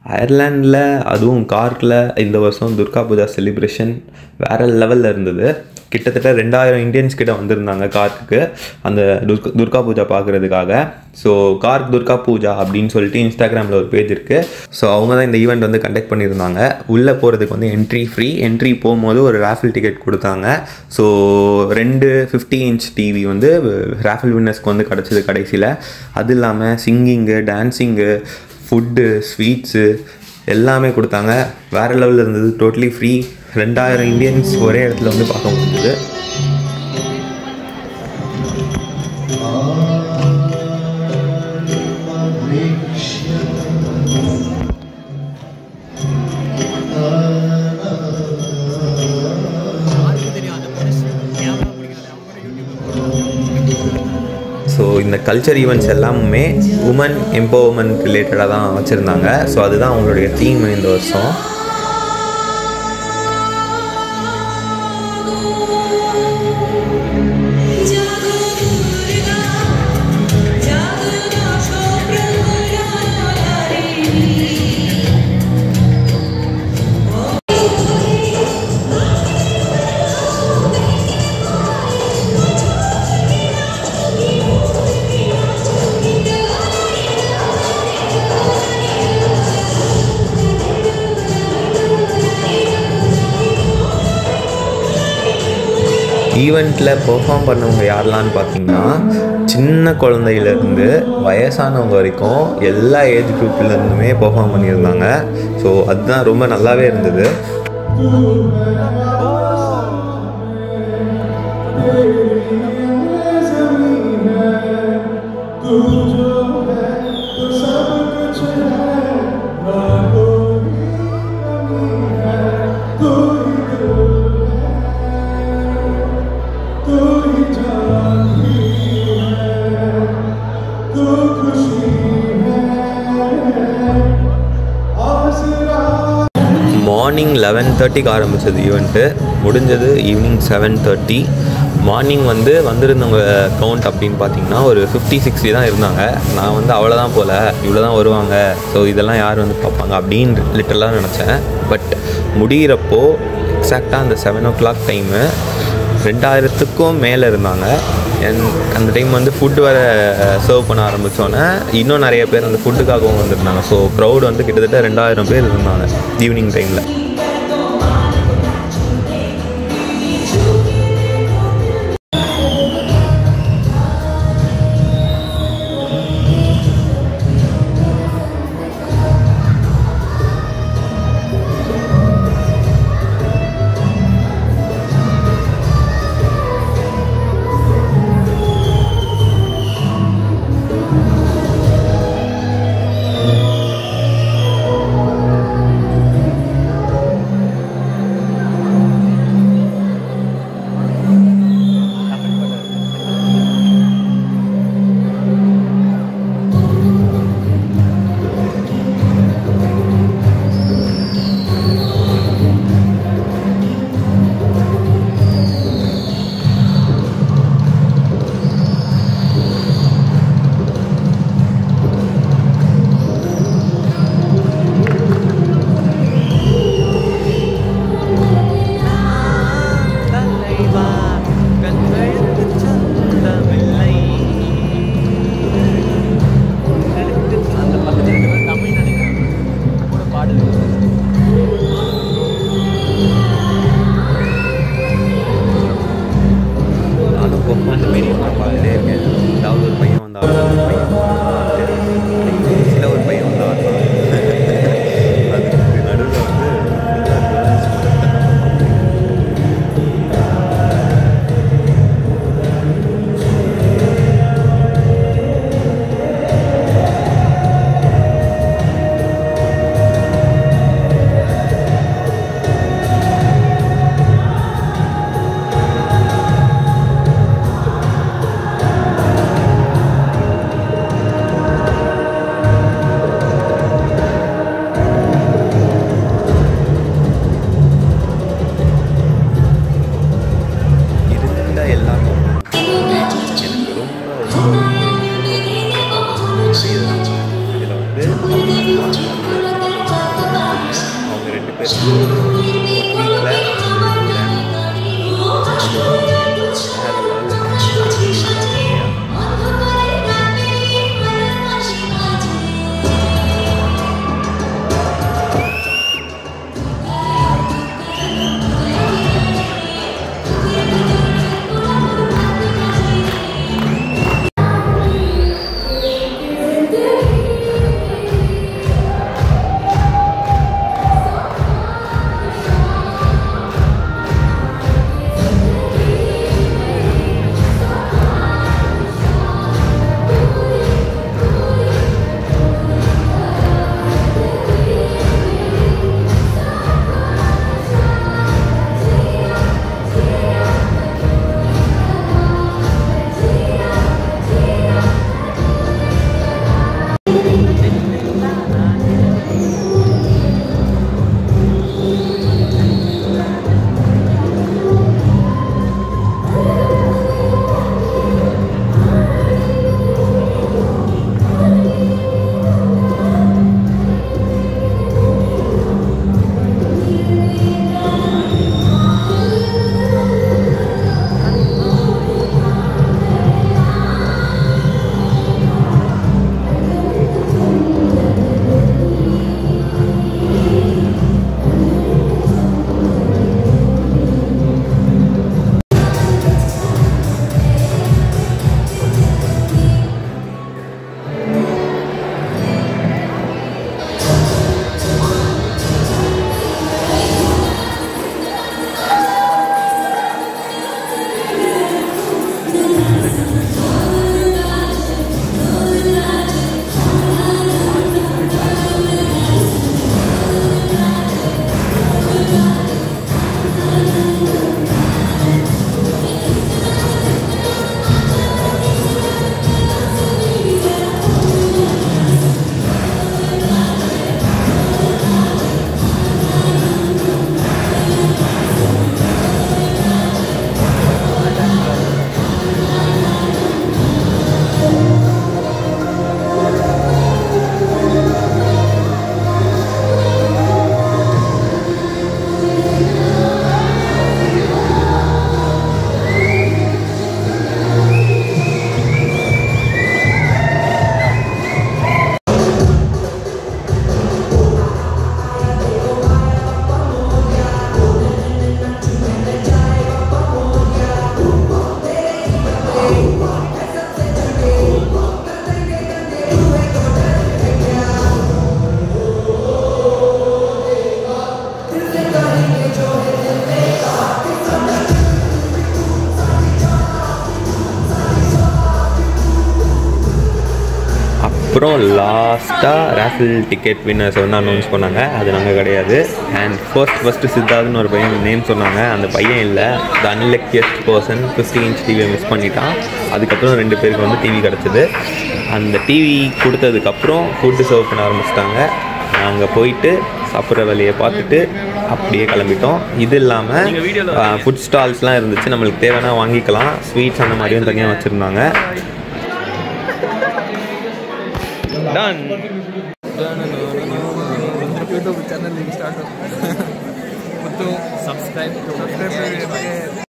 அயர்லாண்டில் அதுவும் கார்க்கில் இந்த வருஷம் துர்கா பூஜா செலிப்ரேஷன் வேறு லெவலில் இருந்தது கிட்டத்தட்ட ரெண்டாயிரம் இந்தியன்ஸ் கிட்ட வந்திருந்தாங்க கார்க்குக்கு அந்த துர்கா துர்கா பூஜா பார்க்குறதுக்காக ஸோ கார்க் துர்கா பூஜா அப்படின்னு சொல்லிட்டு இன்ஸ்டாகிராமில் ஒரு பேஜ் இருக்குது ஸோ அவங்க தான் இந்த ஈவெண்ட் வந்து கண்டக்ட் பண்ணியிருந்தாங்க உள்ளே போகிறதுக்கு வந்து என்ட்ரி ஃப்ரீ என்ட்ரி போகும்போது ஒரு ராஃபில் டிக்கெட் கொடுத்தாங்க ஸோ ரெண்டு ஃபிஃப்டி இன்ச் டிவி வந்து ராஃபில் வின்னர்ஸ்க்கு வந்து கிடச்சிது கடைசியில் அது இல்லாமல் சிங்கிங்கு டான்ஸிங்கு ஃபுட்டு ஸ்வீட்ஸு எல்லாமே கொடுத்தாங்க வேறு லெவலில் இருந்தது டோட்டலி ஃப்ரீ ரெண்டாயிரம் இந்தியன்ஸ் ஒரே இடத்துல வந்து பார்க்க முடிஞ்சது ஸோ இந்த கல்ச்சர் ஈவெண்ட்ஸ் எல்லாமே உமன் எம்பவர்மெண்ட் ரிலேட்டடாக தான் வச்சுருந்தாங்க ஸோ அதுதான் அவங்களுடைய தீம் இந்த வருஷம் ஈவெண்ட்டில் பெர்ஃபார்ம் பண்ணவங்க யாரெல்லாம்னு பார்த்தீங்கன்னா சின்ன குழந்தையிலேருந்து வயசானவங்க வரைக்கும் எல்லா ஏஜ் குரூப்லேருந்துமே பெர்ஃபார்ம் பண்ணியிருந்தாங்க ஸோ அதுதான் ரொம்ப நல்லாவே இருந்தது மார்னிங் லெவன் தேர்ட்டிக்கு ஆரம்பித்தது ஈவெண்ட்டு முடிஞ்சது ஈவினிங் செவன் தேர்ட்டி மார்னிங் வந்து வந்திருந்தவங்க கவுண்ட் அப்படின்னு பார்த்தீங்கன்னா ஒரு ஃபிஃப்டி சிக்ஸ்டி தான் இருந்தாங்க நான் வந்து அவ்வளோதான் போல் இவ்வளோ தான் வருவாங்க ஸோ இதெல்லாம் யார் வந்து பார்ப்பாங்க அப்படின்னு லிட்டரலாக நினச்சேன் பட் முடிகிறப்போ எக்ஸாக்டாக அந்த செவன் ஓ கிளாக் டைமு ரெண்டாயிரத்துக்கும் மேலே இருந்தாங்க என் அந்த டைம் வந்து ஃபுட்டு வேறு சர்வ் பண்ண ஆரம்பித்தோன்னே இன்னும் நிறைய பேர் அந்த ஃபுட்டுக்காகவும் வந்திருந்தாங்க ஸோ க்ரௌட் வந்து கிட்டத்தட்ட ரெண்டாயிரம் பேர் இருந்தாங்க ஈவினிங் டைமில் அப்புறம் லாஸ்ட்டாக ரேஃபில் டிக்கெட் வின்னர்ஸ் வந்து அனௌன்ஸ் பண்ணாங்க அது நாங்கள் கிடையாது அண்ட் ஃபர்ஸ்ட் ஃபஸ்ட்டு சித்தார்த்னு ஒரு பையன் நேம் சொன்னாங்க அந்த பையன் இல்லை the unluckiest person fifty inch டிவியை மிஸ் பண்ணிட்டான் அதுக்கப்புறம் ரெண்டு பேருக்கு வந்து டிவி கிடச்சிது அந்த டிவி கொடுத்ததுக்கப்புறம் ஃபுட்டு சர்வ் பண்ண ஆரம்பிச்சிட்டாங்க நாங்கள் போயிட்டு சாப்பிட்ற வேலையை பார்த்துட்டு அப்படியே கிளம்பிட்டோம் இது இல்லாமல் ஃபுட் ஸ்டால்ஸ்லாம் இருந்துச்சு நம்மளுக்கு தேவைன்னா வாங்கிக்கலாம் ஸ்வீட்ஸ் அந்த மாதிரியும் தனியாக வச்சுருந்தாங்க டன் ಯೂಟ್ಯೂಬ್ ಚಾನಲ್ ಈಗ ಸ್ಟಾರ್ಟ್ ಮತ್ತು ಸಬ್ಸ್ಕ್ರೈಬ್ ಸಬ್ಸ್ಕ್ರೈಬ್